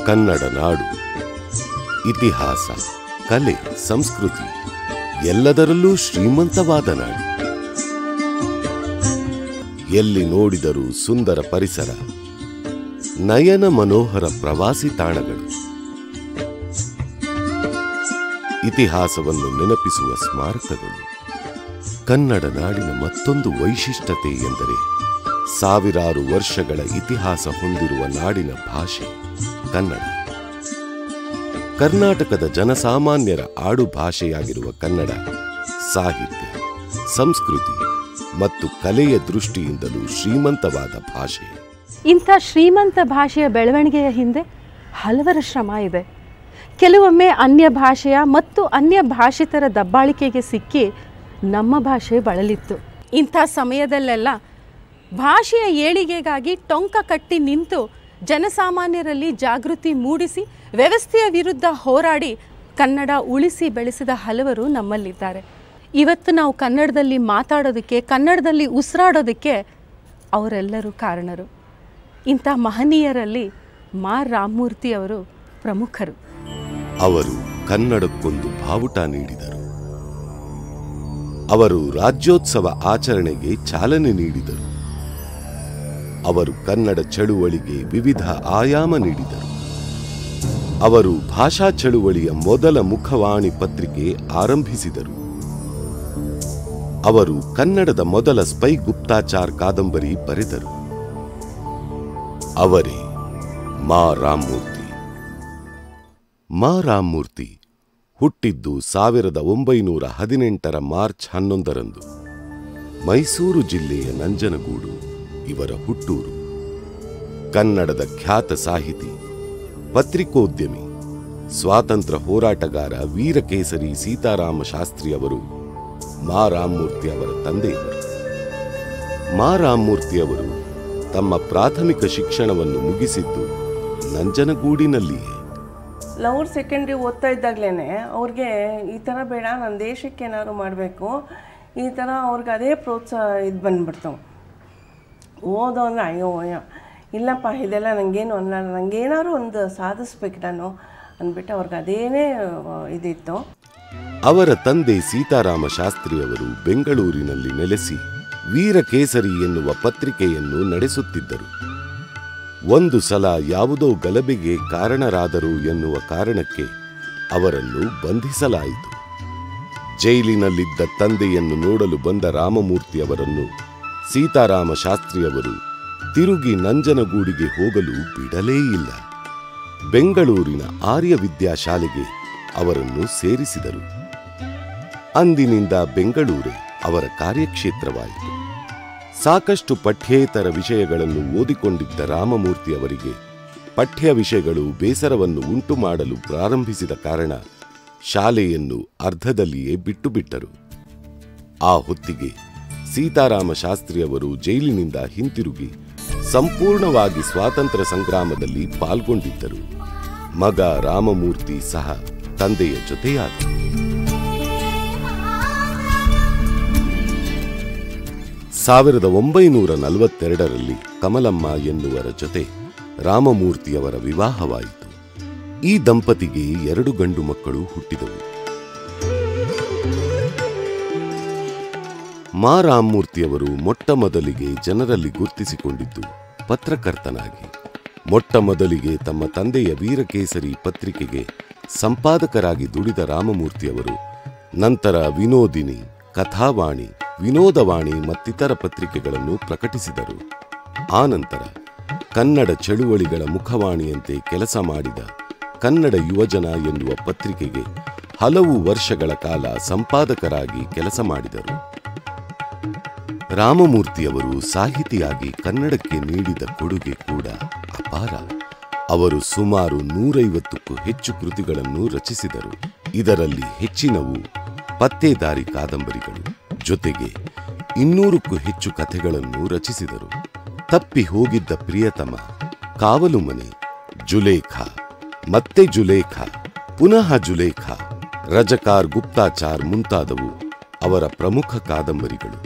ಕನ್ನಡ ನಾಡು ಇತಿಹಾಸ ಕಲೆ ಸಂಸ್ಕೃತಿ ಎಲ್ಲದರಲ್ಲೂ ಶ್ರೀಮಂತವಾದ ನಾಡು ಎಲ್ಲಿ ನೋಡಿದರೂ ಸುಂದರ ಪರಿಸರ ನಯನ ಮನೋಹರ ಪ್ರವಾಸಿ ತಾಣಗಳು ಇತಿಹಾಸವನ್ನು ನೆನಪಿಸುವ ಸ್ಮಾರಕಗಳು ಕನ್ನಡ ನಾಡಿನ ಮತ್ತೊಂದು ವೈಶಿಷ್ಟ್ಯತೆ ಎಂದರೆ ಸಾವಿರಾರು ವರ್ಷಗಳ ಇತಿಹಾಸ ಹೊಂದಿರುವ ನಾಡಿನ ಭಾಷೆ ಕನ್ನಡ ಕರ್ನಾಟಕದ ಜನಸಾಮಾನ್ಯರ ಆಡು ಭಾಷೆಯಾಗಿರುವ ಕನ್ನಡ ಸಾಹಿತ್ಯ ಸಂಸ್ಕೃತಿ ಮತ್ತು ಕಲೆಯ ದೃಷ್ಟಿಯಿಂದಲೂ ಶ್ರೀಮಂತವಾದ ಭಾಷೆ ಇಂಥ ಶ್ರೀಮಂತ ಭಾಷೆಯ ಬೆಳವಣಿಗೆಯ ಹಿಂದೆ ಹಲವರ ಶ್ರಮ ಇದೆ ಕೆಲವೊಮ್ಮೆ ಅನ್ಯ ಭಾಷೆಯ ಮತ್ತು ಅನ್ಯ ಭಾಷಿತರ ದಬ್ಬಾಳಿಕೆಗೆ ಸಿಕ್ಕಿ ನಮ್ಮ ಭಾಷೆ ಬಳಲಿತ್ತು ಇಂಥ ಸಮಯದಲ್ಲೆಲ್ಲ ಭಾಷೆಯ ಏಳಿಗೆಗಾಗಿ ಟೊಂಕ ಕಟ್ಟಿ ನಿಂತು ಜನಸಾಮಾನ್ಯರಲ್ಲಿ ಜಾಗೃತಿ ಮೂಡಿಸಿ ವ್ಯವಸ್ಥೆಯ ವಿರುದ್ಧ ಹೋರಾಡಿ ಕನ್ನಡ ಉಳಿಸಿ ಬೆಳೆಸಿದ ಹಲವರು ನಮ್ಮಲ್ಲಿದ್ದಾರೆ ಇವತ್ತು ನಾವು ಕನ್ನಡದಲ್ಲಿ ಮಾತಾಡೋದಕ್ಕೆ ಕನ್ನಡದಲ್ಲಿ ಉಸಿರಾಡೋದಕ್ಕೆ ಅವರೆಲ್ಲರೂ ಕಾರಣರು ಇಂಥ ಮಹನೀಯರಲ್ಲಿ ಮಾ ರಾಮಮೂರ್ತಿ ಅವರು ಪ್ರಮುಖರು ಅವರು ಕನ್ನಡಕ್ಕೊಂದು ಬಾವುಟ ನೀಡಿದರು ಅವರು ರಾಜ್ಯೋತ್ಸವ ಆಚರಣೆಗೆ ಚಾಲನೆ ನೀಡಿದರು ಅವರು ಕನ್ನಡ ಚಳುವಳಿಗೆ ವಿವಿಧ ಆಯಾಮ ನೀಡಿದರು ಅವರು ಭಾಷಾ ಚಳುವಳಿಯ ಮೊದಲ ಮುಖವಾಣಿ ಪತ್ರಿಕೆ ಆರಂಭಿಸಿದರು ಅವರು ಕನ್ನಡದ ಮೊದಲ ಸ್ಪೈ ಗುಪ್ತಾಚಾರ್ ಕಾದಂಬರಿ ಬರೆದರು ಅವರೇ ಮಾ ರಾಮಮೂರ್ತಿ ಮಾ ರಾಮಮೂರ್ತಿ ಹುಟ್ಟಿದ್ದು ಸಾವಿರದ ಒಂಬೈನೂರ ಹದಿನೆಂಟರ ಮಾರ್ಚ್ ಹನ್ನೊಂದರಂದು ಮೈಸೂರು ಜಿಲ್ಲೆಯ ನಂಜನಗೂಡು ಇವರ ಹುಟ್ಟೂರು ಕನ್ನಡದ ಖ್ಯಾತ ಸಾಹಿತಿ ಪತ್ರಿಕೋದ್ಯಮಿ ಸ್ವಾತಂತ್ರ್ಯ ಹೋರಾಟಗಾರ ವೀರಕೇಸರಿ ಸೀತಾರಾಮ ಶಾಸ್ತ್ರಿ ಅವರು ಮಾ ರಾಮಮೂರ್ತಿ ಅವರ ತಂದೆಯವರು ಮಾ ರಾಮಮೂರ್ತಿ ಅವರು ತಮ್ಮ ಪ್ರಾಥಮಿಕ ಶಿಕ್ಷಣವನ್ನು ಮುಗಿಸಿದ್ದು ನಂಜನಗೂಡಿನಲ್ಲಿಯೇ ಲವರ್ ಸೆಕೆಂಡ್ರಿ ಓದ್ತಾ ಇದ್ದಾಗಲೇ ಅವ್ರಿಗೆ ಈ ಥರ ಬೇಡ ನನ್ನ ದೇಶಕ್ಕೆ ಏನಾದ್ರು ಮಾಡಬೇಕು ಈ ಥರ ಅವ್ರಿಗೆ ಅದೇ ಪ್ರೋತ್ಸಾಹ ಇದು ಬಂದ್ಬಿಡ್ತು ಓದೋ ಅಂದರೆ ಅಯ್ಯೋ ಅಯ್ಯೋ ಇಲ್ಲಪ್ಪ ಇದೆಲ್ಲ ನನಗೇನು ಅನ್ನಲ್ಲ ನನಗೇನಾದ್ರು ಒಂದು ಸಾಧಿಸ್ಬೇಕು ನಾನು ಅಂದ್ಬಿಟ್ಟು ಅವ್ರಿಗೆ ಅದೇನೇ ಆ, ಇದಿತ್ತು ಅವರ ತಂದೆ ಸೀತಾರಾಮ ಶಾಸ್ತ್ರಿಯವರು ಬೆಂಗಳೂರಿನಲ್ಲಿ ನೆಲೆಸಿ ವೀರಕೇಸರಿ ಎನ್ನುವ ಪತ್ರಿಕೆಯನ್ನು ನಡೆಸುತ್ತಿದ್ದರು ಒಂದು ಸಲ ಯಾವುದೋ ಗಲಭೆಗೆ ಕಾರಣರಾದರು ಎನ್ನುವ ಕಾರಣಕ್ಕೆ ಅವರನ್ನು ಬಂಧಿಸಲಾಯಿತು ಜೈಲಿನಲ್ಲಿದ್ದ ತಂದೆಯನ್ನು ನೋಡಲು ಬಂದ ರಾಮಮೂರ್ತಿ ಅವರನ್ನು ಸೀತಾರಾಮ ಶಾಸ್ತ್ರಿಯವರು ತಿರುಗಿ ನಂಜನಗೂಡಿಗೆ ಹೋಗಲು ಬಿಡಲೇ ಇಲ್ಲ ಬೆಂಗಳೂರಿನ ಆರ್ಯ ವಿದ್ಯಾಶಾಲೆಗೆ ಅವರನ್ನು ಸೇರಿಸಿದರು ಅಂದಿನಿಂದ ಬೆಂಗಳೂರೇ ಅವರ ಕಾರ್ಯಕ್ಷೇತ್ರವಾಯಿತು ಸಾಕಷ್ಟು ಪಠ್ಯೇತರ ವಿಷಯಗಳನ್ನು ಓದಿಕೊಂಡಿದ್ದ ರಾಮಮೂರ್ತಿ ಅವರಿಗೆ ಪಠ್ಯ ವಿಷಯಗಳು ಬೇಸರವನ್ನು ಉಂಟು ಮಾಡಲು ಪ್ರಾರಂಭಿಸಿದ ಕಾರಣ ಶಾಲೆಯನ್ನು ಅರ್ಧದಲ್ಲಿಯೇ ಬಿಟ್ಟು ಬಿಟ್ಟರು ಆ ಹೊತ್ತಿಗೆ ಸೀತಾರಾಮ ಶಾಸ್ತ್ರಿಯವರು ಜೈಲಿನಿಂದ ಹಿಂತಿರುಗಿ ಸಂಪೂರ್ಣವಾಗಿ ಸ್ವಾತಂತ್ರ್ಯ ಸಂಗ್ರಾಮದಲ್ಲಿ ಪಾಲ್ಗೊಂಡಿದ್ದರು ಮಗ ರಾಮಮೂರ್ತಿ ಸಹ ತಂದೆಯ ಜೊತೆಯಾದ ಸಾವಿರದ ಒಂಬೈನೂರ ನಲವತ್ತೆರಡರಲ್ಲಿ ಕಮಲಮ್ಮ ಎನ್ನುವರ ಜೊತೆ ರಾಮಮೂರ್ತಿಯವರ ವಿವಾಹವಾಯಿತು ಈ ದಂಪತಿಗೆ ಎರಡು ಗಂಡು ಮಕ್ಕಳು ಹುಟ್ಟಿದವು ಮಾ ರಾಮಮೂರ್ತಿಯವರು ಮೊಟ್ಟ ಮೊದಲಿಗೆ ಜನರಲ್ಲಿ ಗುರ್ತಿಸಿಕೊಂಡಿದ್ದು ಪತ್ರಕರ್ತನಾಗಿ ಮೊಟ್ಟ ಮೊದಲಿಗೆ ತಮ್ಮ ತಂದೆಯ ವೀರಕೇಸರಿ ಪತ್ರಿಕೆಗೆ ಸಂಪಾದಕರಾಗಿ ದುಡಿದ ರಾಮಮೂರ್ತಿಯವರು ನಂತರ ವಿನೋದಿನಿ ಕಥಾವಾಣಿ ವಿನೋದವಾಣಿ ಮತ್ತಿತರ ಪತ್ರಿಕೆಗಳನ್ನು ಪ್ರಕಟಿಸಿದರು ಆನಂತರ ಕನ್ನಡ ಚಳುವಳಿಗಳ ಮುಖವಾಣಿಯಂತೆ ಕೆಲಸ ಮಾಡಿದ ಕನ್ನಡ ಯುವಜನ ಎನ್ನುವ ಪತ್ರಿಕೆಗೆ ಹಲವು ವರ್ಷಗಳ ಕಾಲ ಸಂಪಾದಕರಾಗಿ ಕೆಲಸ ಮಾಡಿದರು ರಾಮಮೂರ್ತಿಯವರು ಸಾಹಿತಿಯಾಗಿ ಕನ್ನಡಕ್ಕೆ ನೀಡಿದ ಕೊಡುಗೆ ಕೂಡ ಅಪಾರ ಅವರು ಸುಮಾರು ನೂರೈವತ್ತಕ್ಕೂ ಹೆಚ್ಚು ಕೃತಿಗಳನ್ನು ರಚಿಸಿದರು ಇದರಲ್ಲಿ ಹೆಚ್ಚಿನವು ಪತ್ತೇದಾರಿ ಕಾದಂಬರಿಗಳು ಜೊತೆಗೆ ಇನ್ನೂರಕ್ಕೂ ಹೆಚ್ಚು ಕಥೆಗಳನ್ನು ರಚಿಸಿದರು ತಪ್ಪಿ ಹೋಗಿದ್ದ ಪ್ರಿಯತಮ ಕಾವಲು ಮನೆ ಜುಲೇಖ ಮತ್ತೆ ಜುಲೇಖ ಪುನಃ ಜುಲೇಖ ರಜಕಾರ್ ಗುಪ್ತಾಚಾರ್ ಮುಂತಾದವು ಅವರ ಪ್ರಮುಖ ಕಾದಂಬರಿಗಳು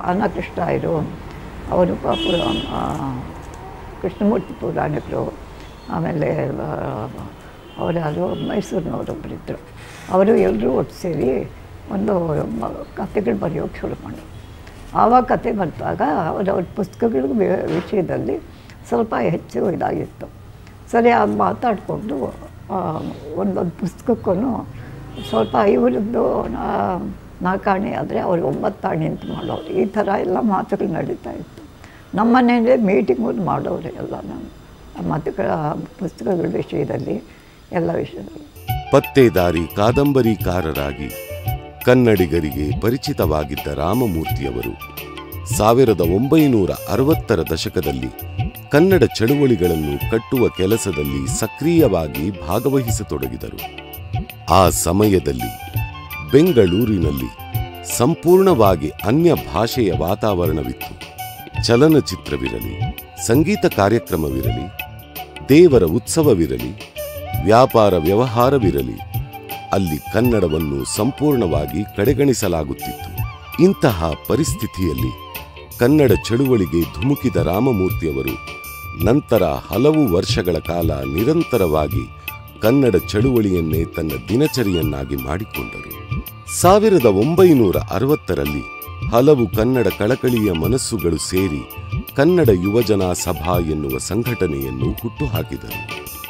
ಅನ್ನಕೃಷ್ಣ ಇರು ಅವರು ಪಾಪ ಆ, ಕೃಷ್ಣಮೂರ್ತಿ ಪುರಾಣಿಕರು ಆಮೇಲೆ ಅವರಾದ್ರು ಮೈಸೂರಿನವರೊಬ್ಬರಿದ್ದರು ಅವರು ಎಲ್ಲರೂ ಒಟ್ಟು ಸೇರಿ ಒಂದು ಮ- ಕಥೆಗಳು ಬರೆಯೋಕ್ಕೆ ಶುರು ಮಾಡಿ ಆವಾಗ ಕತೆ ಬರೆದಾಗ ಅವರವ್ರ ಪುಸ್ತಕಗಳ ವಿ- ವಿಷಯದಲ್ಲಿ ಸ್ವಲ್ಪ ಹೆಚ್ಚು ಇದಾಗಿತ್ತು ಸರಿ ಆಗ ಮಾತಾಡಿಕೊಂಡು ಒಂದೊಂದು ಪುಸ್ತಕಕ್ಕೂ ಸ್ವಲ್ಪ ಇವರದ್ದು ನಾಲ್ಕಾಣೆ ಆದರೆ ಅವ್ರು ಒಂಬತ್ತಾಣೆ ಅಂತ ಮಾಡೋರು ಈ ಥರ ಎಲ್ಲ ಮಾತುಗಳು ನಡೀತಾ ಇತ್ತು ನಮ್ಮ ಮನೆಯಲ್ಲೇ ಮೀಟಿಂಗು ಮಾಡೋರು ಎಲ್ಲ ನಾನು ಮಾತುಗಳ ಪುಸ್ತಕಗಳ ವಿಷಯದಲ್ಲಿ ಎಲ್ಲ ವಿಷಯದಲ್ಲಿ ಪತ್ತೇದಾರಿ ಕಾದಂಬರಿಕಾರರಾಗಿ ಕನ್ನಡಿಗರಿಗೆ ಪರಿಚಿತವಾಗಿದ್ದ ರಾಮಮೂರ್ತಿಯವರು ಸಾವಿರದ ಒಂಬೈನೂರ ಅರವತ್ತರ ದಶಕದಲ್ಲಿ ಕನ್ನಡ ಚಳುವಳಿಗಳನ್ನು ಕಟ್ಟುವ ಕೆಲಸದಲ್ಲಿ ಸಕ್ರಿಯವಾಗಿ ಭಾಗವಹಿಸತೊಡಗಿದರು ಆ ಸಮಯದಲ್ಲಿ ಬೆಂಗಳೂರಿನಲ್ಲಿ ಸಂಪೂರ್ಣವಾಗಿ ಅನ್ಯ ಭಾಷೆಯ ವಾತಾವರಣವಿತ್ತು ಚಲನಚಿತ್ರವಿರಲಿ ಸಂಗೀತ ಕಾರ್ಯಕ್ರಮವಿರಲಿ ದೇವರ ಉತ್ಸವವಿರಲಿ ವ್ಯಾಪಾರ ವ್ಯವಹಾರವಿರಲಿ ಅಲ್ಲಿ ಕನ್ನಡವನ್ನು ಸಂಪೂರ್ಣವಾಗಿ ಕಡೆಗಣಿಸಲಾಗುತ್ತಿತ್ತು ಇಂತಹ ಪರಿಸ್ಥಿತಿಯಲ್ಲಿ ಕನ್ನಡ ಚಳುವಳಿಗೆ ಧುಮುಕಿದ ರಾಮಮೂರ್ತಿಯವರು ನಂತರ ಹಲವು ವರ್ಷಗಳ ಕಾಲ ನಿರಂತರವಾಗಿ ಕನ್ನಡ ಚಳುವಳಿಯನ್ನೇ ತನ್ನ ದಿನಚರಿಯನ್ನಾಗಿ ಮಾಡಿಕೊಂಡರು ಸಾವಿರದ ಒಂಬೈನೂರ ಅರವತ್ತರಲ್ಲಿ ಹಲವು ಕನ್ನಡ ಕಳಕಳಿಯ ಮನಸ್ಸುಗಳು ಸೇರಿ ಕನ್ನಡ ಯುವಜನ ಸಭಾ ಎನ್ನುವ ಸಂಘಟನೆಯನ್ನು ಹುಟ್ಟುಹಾಕಿದರು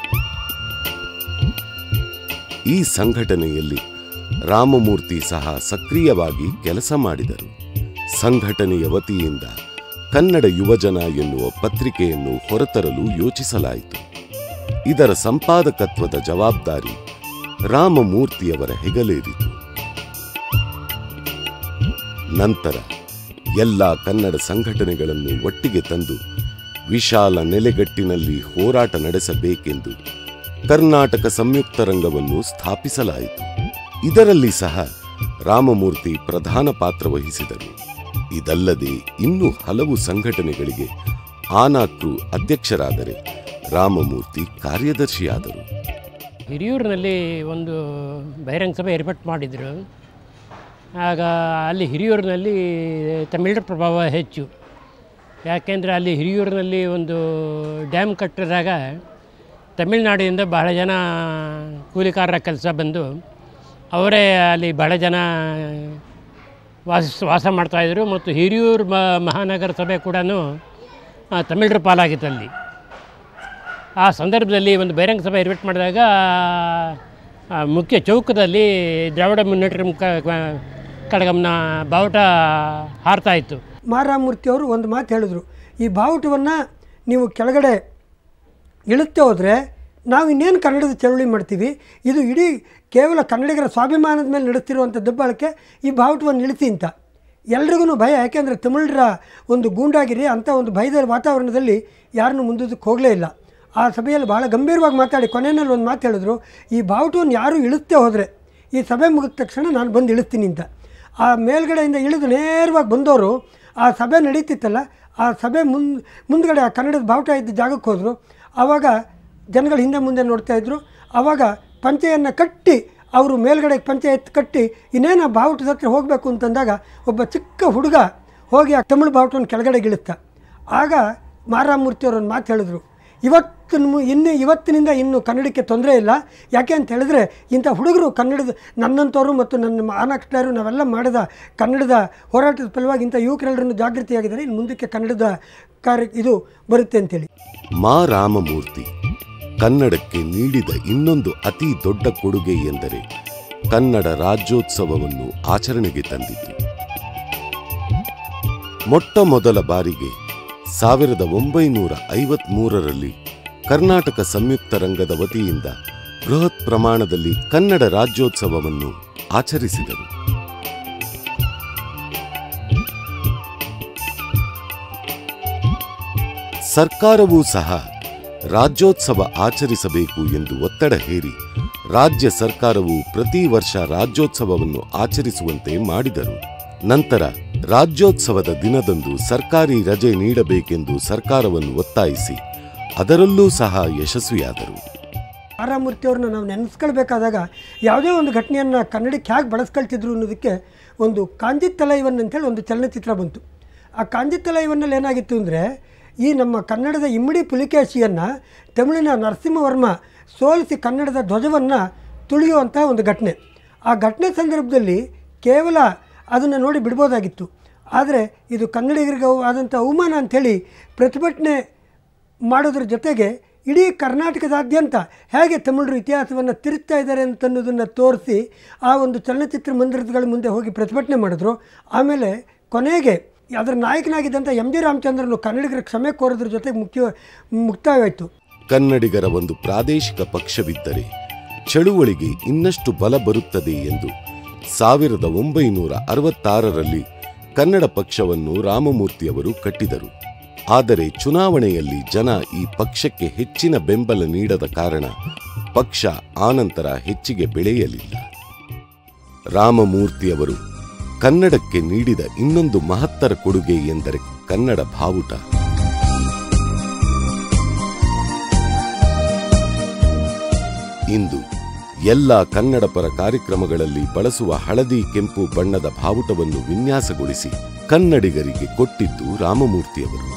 ಈ ಸಂಘಟನೆಯಲ್ಲಿ ರಾಮಮೂರ್ತಿ ಸಹ ಸಕ್ರಿಯವಾಗಿ ಕೆಲಸ ಮಾಡಿದರು ಸಂಘಟನೆಯ ವತಿಯಿಂದ ಕನ್ನಡ ಯುವಜನ ಎನ್ನುವ ಪತ್ರಿಕೆಯನ್ನು ಹೊರತರಲು ಯೋಚಿಸಲಾಯಿತು ಇದರ ಸಂಪಾದಕತ್ವದ ಜವಾಬ್ದಾರಿ ರಾಮಮೂರ್ತಿಯವರ ಹೆಗಲೇರಿತು ನಂತರ ಎಲ್ಲ ಕನ್ನಡ ಸಂಘಟನೆಗಳನ್ನು ಒಟ್ಟಿಗೆ ತಂದು ವಿಶಾಲ ನೆಲೆಗಟ್ಟಿನಲ್ಲಿ ಹೋರಾಟ ನಡೆಸಬೇಕೆಂದು ಕರ್ನಾಟಕ ಸಂಯುಕ್ತ ರಂಗವನ್ನು ಸ್ಥಾಪಿಸಲಾಯಿತು ಇದರಲ್ಲಿ ಸಹ ರಾಮಮೂರ್ತಿ ಪ್ರಧಾನ ಪಾತ್ರ ವಹಿಸಿದರು ಇದಲ್ಲದೆ ಇನ್ನೂ ಹಲವು ಸಂಘಟನೆಗಳಿಗೆ ಆನಾಕ್ರು ಅಧ್ಯಕ್ಷರಾದರೆ ರಾಮಮೂರ್ತಿ ಕಾರ್ಯದರ್ಶಿಯಾದರು ಹಿರಿಯೂರಿನಲ್ಲಿ ಒಂದು ಬಹಿರಂಗ ಸಭೆ ಏರ್ಪಾಟ್ ಮಾಡಿದರು ಆಗ ಅಲ್ಲಿ ಹಿರಿಯೂರಿನಲ್ಲಿ ತಮಿಳರ ಪ್ರಭಾವ ಹೆಚ್ಚು ಯಾಕೆಂದರೆ ಅಲ್ಲಿ ಹಿರಿಯೂರಿನಲ್ಲಿ ಒಂದು ಡ್ಯಾಮ್ ಕಟ್ಟಿದಾಗ ತಮಿಳುನಾಡಿನಿಂದ ಬಹಳ ಜನ ಕೂಲಿಕಾರರ ಕೆಲಸ ಬಂದು ಅವರೇ ಅಲ್ಲಿ ಬಹಳ ಜನ ವಾಸ ವಾಸ ಮಾಡ್ತಾಯಿದ್ರು ಮತ್ತು ಹಿರಿಯೂರು ಮ ಮಹಾನಗರ ಸಭೆ ಕೂಡ ತಮಿಳರ ಪಾಲಾಗಿತ್ತು ಅಲ್ಲಿ ಆ ಸಂದರ್ಭದಲ್ಲಿ ಒಂದು ಬಹಿರಂಗ ಸಭೆ ಏರ್ಪಾಟ್ ಮಾಡಿದಾಗ ಆ, ಮುಖ್ಯ ಚೌಕದಲ್ಲಿ ದ್ರಾವಿಡ ಮುನ್ನೇಟ್ರ ಮುಖ ಕಡಗಮ್ನ ಬಾವುಟ ಹಾರ್ತಾ ಇತ್ತು ಮಾರಾಮೂರ್ತಿಯವರು ಒಂದು ಮಾತು ಹೇಳಿದ್ರು ಈ ಬಾವುಟವನ್ನು ನೀವು ಕೆಳಗಡೆ ಇಳುತ್ತೆ ಹೋದರೆ ನಾವು ಇನ್ನೇನು ಕನ್ನಡದ ಚಳವಳಿ ಮಾಡ್ತೀವಿ ಇದು ಇಡೀ ಕೇವಲ ಕನ್ನಡಿಗರ ಸ್ವಾಭಿಮಾನದ ಮೇಲೆ ನಡೆಸ್ತಿರುವಂಥ ದಬ್ಬಾಳಿಕೆ ಈ ಬಾವುಟವನ್ನು ಇಳಿಸಿ ಅಂತ ಎಲ್ರಿಗೂ ಭಯ ಯಾಕೆಂದರೆ ತಮಿಳರ ಒಂದು ಗೂಂಡಾಗಿರಿ ಅಂಥ ಒಂದು ಭಯದ ವಾತಾವರಣದಲ್ಲಿ ಯಾರನ್ನೂ ಮುಂದಕ್ಕೆ ಹೋಗಲೇ ಇಲ್ಲ ಆ ಸಭೆಯಲ್ಲಿ ಭಾಳ ಗಂಭೀರವಾಗಿ ಮಾತಾಡಿ ಕೊನೆಯಲ್ಲಿ ಒಂದು ಮಾತು ಹೇಳಿದ್ರು ಈ ಬಾವುಟವನ್ನು ಯಾರು ಇಳುತ್ತೆ ಹೋದರೆ ಈ ಸಭೆ ಮುಗಿದ ತಕ್ಷಣ ನಾನು ಬಂದು ಇಳಿಸ್ತೀನಿ ಅಂತ ಆ ಮೇಲ್ಗಡೆಯಿಂದ ಇಳಿದು ನೇರವಾಗಿ ಬಂದವರು ಆ ಸಭೆ ನಡೀತಿತ್ತಲ್ಲ ಆ ಸಭೆ ಮುಂದ್ ಮುಂದ್ಗಡೆ ಆ ಕನ್ನಡದ ಬಾವುಟ ಇದ್ದ ಜಾಗಕ್ಕೆ ಹೋದರು ಆವಾಗ ಜನಗಳು ಹಿಂದೆ ಮುಂದೆ ನೋಡ್ತಾ ಇದ್ರು ಆವಾಗ ಪಂಚೆಯನ್ನು ಕಟ್ಟಿ ಅವರು ಮೇಲ್ಗಡೆ ಪಂಚೆ ಎತ್ತು ಕಟ್ಟಿ ಇನ್ನೇನು ಆ ಬಾವುಟದ ಹತ್ರ ಹೋಗಬೇಕು ಅಂತಂದಾಗ ಒಬ್ಬ ಚಿಕ್ಕ ಹುಡುಗ ಹೋಗಿ ಆ ತಮಿಳು ಬಾವುಟವನ್ನು ಕೆಳಗಡೆ ಇಳಿಸ್ತ ಆಗ ಮಾರಾಮೂರ್ತಿಯವರು ಒಂದು ಮಾತು ಹೇಳಿದ್ರು ಇವತ್ತು ಇನ್ನು ಇವತ್ತಿನಿಂದ ಇನ್ನು ಕನ್ನಡಕ್ಕೆ ತೊಂದರೆ ಇಲ್ಲ ಯಾಕೆ ಅಂತ ಹೇಳಿದ್ರೆ ಇಂಥ ಹುಡುಗರು ಕನ್ನಡದ ನನ್ನಂಥವ್ರು ಮತ್ತು ನನ್ನ ಮಾನಕರು ನಾವೆಲ್ಲ ಮಾಡಿದ ಕನ್ನಡದ ಹೋರಾಟದ ಫಲವಾಗಿ ಇಂಥ ಯುವಕರೆಲ್ಲರನ್ನು ಜಾಗೃತಿಯಾಗಿದ್ದಾರೆ ಇನ್ನು ಮುಂದಕ್ಕೆ ಕನ್ನಡದ ಕಾರ್ಯ ಇದು ಬರುತ್ತೆ ಅಂತೇಳಿ ಮಾ ರಾಮಮೂರ್ತಿ ಕನ್ನಡಕ್ಕೆ ನೀಡಿದ ಇನ್ನೊಂದು ಅತಿ ದೊಡ್ಡ ಕೊಡುಗೆ ಎಂದರೆ ಕನ್ನಡ ರಾಜ್ಯೋತ್ಸವವನ್ನು ಆಚರಣೆಗೆ ತಂದಿತು ಮೊಟ್ಟ ಮೊದಲ ಬಾರಿಗೆ ಸಾವಿರದ ಒಂಬೈನೂರ ಐವತ್ಮೂರರಲ್ಲಿ ಕರ್ನಾಟಕ ಸಂಯುಕ್ತ ರಂಗದ ವತಿಯಿಂದ ಬೃಹತ್ ಪ್ರಮಾಣದಲ್ಲಿ ಕನ್ನಡ ರಾಜ್ಯೋತ್ಸವವನ್ನು ಆಚರಿಸಿದರು ಸರ್ಕಾರವೂ ಸಹ ರಾಜ್ಯೋತ್ಸವ ಆಚರಿಸಬೇಕು ಎಂದು ಒತ್ತಡ ಹೇರಿ ರಾಜ್ಯ ಸರ್ಕಾರವು ಪ್ರತಿ ವರ್ಷ ರಾಜ್ಯೋತ್ಸವವನ್ನು ಆಚರಿಸುವಂತೆ ಮಾಡಿದರು ನಂತರ ರಾಜ್ಯೋತ್ಸವದ ದಿನದಂದು ಸರ್ಕಾರಿ ರಜೆ ನೀಡಬೇಕೆಂದು ಸರ್ಕಾರವನ್ನು ಒತ್ತಾಯಿಸಿ ಅದರಲ್ಲೂ ಸಹ ಯಶಸ್ವಿಯಾದರು ಮಾರಾಮೂರ್ತಿಯವ್ರನ್ನ ನಾವು ನೆನೆಸ್ಕೊಳ್ಬೇಕಾದಾಗ ಯಾವುದೇ ಒಂದು ಘಟನೆಯನ್ನು ಕನ್ನಡಕ್ಕೆ ಹೇಗೆ ಬಳಸ್ಕೊಳ್ತಿದ್ರು ಅನ್ನೋದಕ್ಕೆ ಒಂದು ಕಾಂಜಿತ್ ತಲೈವನ್ ಅಂತೇಳಿ ಒಂದು ಚಲನಚಿತ್ರ ಬಂತು ಆ ಕಾಂಜಿತಲಯವನ್ನಲ್ಲಿ ಏನಾಗಿತ್ತು ಅಂದರೆ ಈ ನಮ್ಮ ಕನ್ನಡದ ಇಮ್ಮಡಿ ಪುಲಿಕೇಶಿಯನ್ನು ತಮಿಳಿನ ನರಸಿಂಹವರ್ಮ ಸೋಲಿಸಿ ಕನ್ನಡದ ಧ್ವಜವನ್ನು ತುಳಿಯುವಂಥ ಒಂದು ಘಟನೆ ಆ ಘಟನೆ ಸಂದರ್ಭದಲ್ಲಿ ಕೇವಲ ಅದನ್ನು ನೋಡಿ ಬಿಡ್ಬೋದಾಗಿತ್ತು ಆದರೆ ಇದು ಕನ್ನಡಿಗರಿಗೆ ಅವು- ಆದಂಥ ಅವಮಾನ ಅಂಥೇಳಿ ಪ್ರತಿಭಟನೆ ಮಾಡೋದ್ರ ಜೊತೆಗೆ ಇಡೀ ಕರ್ನಾಟಕದಾದ್ಯಂತ ಹೇಗೆ ತಮಿಳರು ಇತಿಹಾಸವನ್ನು ತಿರುತ್ತಾ ಇದ್ದಾರೆ ಅಂತನ್ನೋದನ್ನು ತೋರಿಸಿ ಆ ಒಂದು ಚಲನಚಿತ್ರ ಮಂದಿರಗಳ ಮುಂದೆ ಹೋಗಿ ಪ್ರತಿಭಟನೆ ಮಾಡಿದ್ರು ಆಮೇಲೆ ಕೊನೆಗೆ ಅದರ ನಾಯಕನಾಗಿದ್ದಂಥ ಎಂ ಜಿ ರಾಮಚಂದ್ರನು ಕನ್ನಡಿಗರ ಕ್ಷಮೆ ಕೋರೋದ್ರ ಜೊತೆಗೆ ಮುಖ್ಯ ಮುಕ್ತಾಯವಾಯಿತು ಕನ್ನಡಿಗರ ಒಂದು ಪ್ರಾದೇಶಿಕ ಪಕ್ಷವಿದ್ದರೆ ಚಳುವಳಿಗೆ ಇನ್ನಷ್ಟು ಬಲ ಬರುತ್ತದೆ ಎಂದು ಸಾವಿರದ ಒಂಬೈನೂರ ಅರವತ್ತಾರರಲ್ಲಿ ಕನ್ನಡ ಪಕ್ಷವನ್ನು ರಾಮಮೂರ್ತಿಯವರು ಕಟ್ಟಿದರು ಆದರೆ ಚುನಾವಣೆಯಲ್ಲಿ ಜನ ಈ ಪಕ್ಷಕ್ಕೆ ಹೆಚ್ಚಿನ ಬೆಂಬಲ ನೀಡದ ಕಾರಣ ಪಕ್ಷ ಆನಂತರ ಹೆಚ್ಚಿಗೆ ಬೆಳೆಯಲಿಲ್ಲ ರಾಮಮೂರ್ತಿಯವರು ಕನ್ನಡಕ್ಕೆ ನೀಡಿದ ಇನ್ನೊಂದು ಮಹತ್ತರ ಕೊಡುಗೆ ಎಂದರೆ ಕನ್ನಡ ಬಾವುಟ ಇಂದು ಎಲ್ಲ ಕನ್ನಡ ಪರ ಕಾರ್ಯಕ್ರಮಗಳಲ್ಲಿ ಬಳಸುವ ಹಳದಿ ಕೆಂಪು ಬಣ್ಣದ ಬಾವುಟವನ್ನು ವಿನ್ಯಾಸಗೊಳಿಸಿ ಕನ್ನಡಿಗರಿಗೆ ಕೊಟ್ಟಿದ್ದು ರಾಮಮೂರ್ತಿಯವರು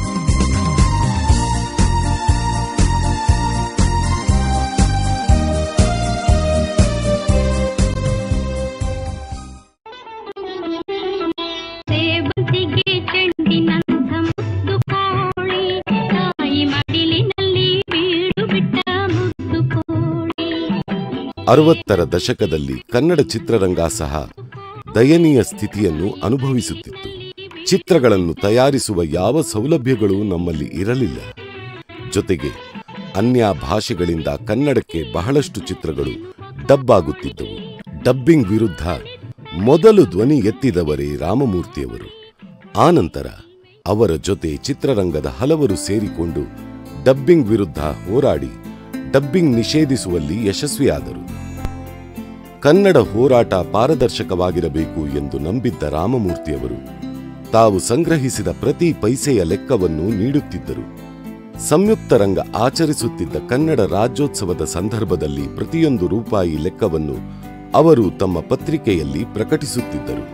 ಸೇವಂತಿಗೆ ಚೆಂಡಿನಂಥ ಮುದ್ದು ಕೋಳಿ ತಾಯಿ ಮಡಿಲಿನಲ್ಲಿ ಬೀಡು ಬಿಟ್ಟ ಮುದ್ದು ಕೋಳಿ ಅರವತ್ತರ ದಶಕದಲ್ಲಿ ಕನ್ನಡ ಚಿತ್ರರಂಗ ಸಹ ದಯನೀಯ ಸ್ಥಿತಿಯನ್ನು ಅನುಭವಿಸುತ್ತಿತ್ತು ಚಿತ್ರಗಳನ್ನು ತಯಾರಿಸುವ ಯಾವ ಸೌಲಭ್ಯಗಳೂ ನಮ್ಮಲ್ಲಿ ಇರಲಿಲ್ಲ ಜೊತೆಗೆ ಅನ್ಯ ಭಾಷೆಗಳಿಂದ ಕನ್ನಡಕ್ಕೆ ಬಹಳಷ್ಟು ಚಿತ್ರಗಳು ಡಬ್ ಆಗುತ್ತಿದ್ದವು ಡಬ್ಬಿಂಗ್ ವಿರುದ್ಧ ಮೊದಲು ಧ್ವನಿ ಎತ್ತಿದವರೇ ರಾಮಮೂರ್ತಿಯವರು ಆನಂತರ ಅವರ ಜೊತೆ ಚಿತ್ರರಂಗದ ಹಲವರು ಸೇರಿಕೊಂಡು ಡಬ್ಬಿಂಗ್ ವಿರುದ್ಧ ಹೋರಾಡಿ ಡಬ್ಬಿಂಗ್ ನಿಷೇಧಿಸುವಲ್ಲಿ ಯಶಸ್ವಿಯಾದರು ಕನ್ನಡ ಹೋರಾಟ ಪಾರದರ್ಶಕವಾಗಿರಬೇಕು ಎಂದು ನಂಬಿದ್ದ ರಾಮಮೂರ್ತಿಯವರು ತಾವು ಸಂಗ್ರಹಿಸಿದ ಪ್ರತಿ ಪೈಸೆಯ ಲೆಕ್ಕವನ್ನು ನೀಡುತ್ತಿದ್ದರು ಸಂಯುಕ್ತ ರಂಗ ಆಚರಿಸುತ್ತಿದ್ದ ಕನ್ನಡ ರಾಜ್ಯೋತ್ಸವದ ಸಂದರ್ಭದಲ್ಲಿ ಪ್ರತಿಯೊಂದು ರೂಪಾಯಿ ಲೆಕ್ಕವನ್ನು ಅವರು ತಮ್ಮ ಪತ್ರಿಕೆಯಲ್ಲಿ ಪ್ರಕಟಿಸುತ್ತಿದ್ದರು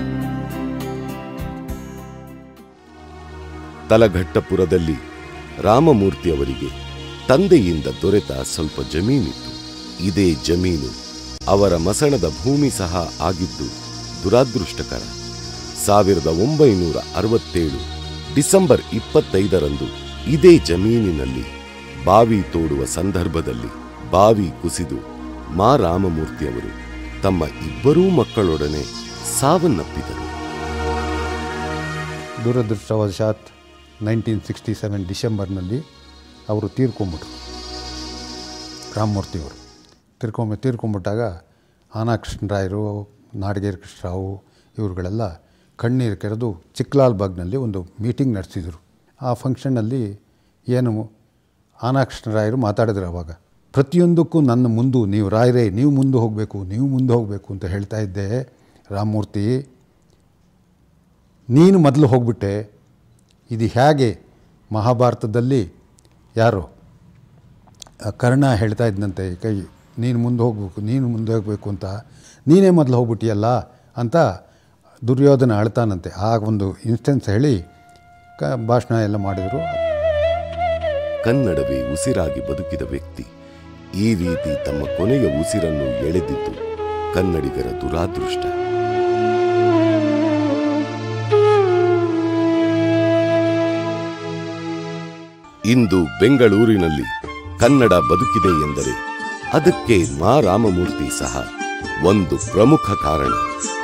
ತಲಘಟ್ಟಪುರದಲ್ಲಿ ರಾಮಮೂರ್ತಿಯವರಿಗೆ ತಂದೆಯಿಂದ ದೊರೆತ ಸ್ವಲ್ಪ ಜಮೀನಿತ್ತು ಇದೇ ಜಮೀನು ಅವರ ಮಸಣದ ಭೂಮಿ ಸಹ ಆಗಿದ್ದು ದುರಾದೃಷ್ಟಕರ ಸಾವಿರದ ಒಂಬೈನೂರ ಅರವತ್ತೇಳು ಡಿಸೆಂಬರ್ ಇಪ್ಪತ್ತೈದರಂದು ಇದೇ ಜಮೀನಿನಲ್ಲಿ ಬಾವಿ ತೋಡುವ ಸಂದರ್ಭದಲ್ಲಿ ಬಾವಿ ಕುಸಿದು ಮಾ ರಾಮಮೂರ್ತಿಯವರು ತಮ್ಮ ಇಬ್ಬರೂ ಮಕ್ಕಳೊಡನೆ ಸಾವನ್ನಪ್ಪಿದರು ದುರದೃಷ್ಟವಶಾತ್ ನೈನ್ಟೀನ್ ಸಿಕ್ಸ್ಟಿ ಸೆವೆನ್ ಡಿಸೆಂಬರ್ನಲ್ಲಿ ಅವರು ತೀರ್ಕೊಂಬಿಟ್ರು ರಾಮಮೂರ್ತಿಯವರು ತೀರ್ಕೊಂಬ ತೀರ್ಕೊಂಬಿಟ್ಟಾಗ ಆನಾ ಕೃಷ್ಣರಾಯರು ನಾಡಗೇರಿ ಕೃಷ್ಣರಾವು ಇವರುಗಳೆಲ್ಲ ಕಣ್ಣೀರು ಕೆರೆದು ಚಿಕ್ಕಲಾಲ್ಬಾಗ್ನಲ್ಲಿ ಒಂದು ಮೀಟಿಂಗ್ ನಡೆಸಿದರು ಆ ಫಂಕ್ಷನ್ನಲ್ಲಿ ಏನು ಆನಾ ಕೃಷ್ಣರಾಯರು ಮಾತಾಡಿದ್ರು ಅವಾಗ ಪ್ರತಿಯೊಂದಕ್ಕೂ ನನ್ನ ಮುಂದು ನೀವು ರಾಯರೇ ನೀವು ಮುಂದೆ ಹೋಗಬೇಕು ನೀವು ಮುಂದೆ ಹೋಗಬೇಕು ಅಂತ ಹೇಳ್ತಾ ಇದ್ದೆ ರಾಮಮೂರ್ತಿ ನೀನು ಮೊದಲು ಹೋಗ್ಬಿಟ್ಟೆ ಇದು ಹೇಗೆ ಮಹಾಭಾರತದಲ್ಲಿ ಯಾರು ಆ ಕರ್ಣ ಹೇಳ್ತಾ ಇದ್ದಂತೆ ಕೈ ನೀನು ಮುಂದೆ ಹೋಗಬೇಕು ನೀನು ಮುಂದೆ ಹೋಗಬೇಕು ಅಂತ ನೀನೇ ಮೊದಲು ಹೋಗ್ಬಿಟ್ಟಿಯಲ್ಲ ಅಂತ ದುರ್ಯೋಧನ ಅಳ್ತಾನಂತೆ ಆ ಒಂದು ಇನ್ಸ್ಟೆನ್ಸ್ ಹೇಳಿ ಕ ಭಾಷಣ ಎಲ್ಲ ಮಾಡಿದರು ಕನ್ನಡವೇ ಉಸಿರಾಗಿ ಬದುಕಿದ ವ್ಯಕ್ತಿ ಈ ರೀತಿ ತಮ್ಮ ಕೊನೆಯ ಉಸಿರನ್ನು ಎಳೆದಿದ್ದು ಕನ್ನಡಿಗರ ದುರಾದೃಷ್ಟ ಇಂದು ಬೆಂಗಳೂರಿನಲ್ಲಿ ಕನ್ನಡ ಬದುಕಿದೆ ಎಂದರೆ ಅದಕ್ಕೆ ಮಾ ರಾಮಮೂರ್ತಿ ಸಹ ಒಂದು ಪ್ರಮುಖ ಕಾರಣ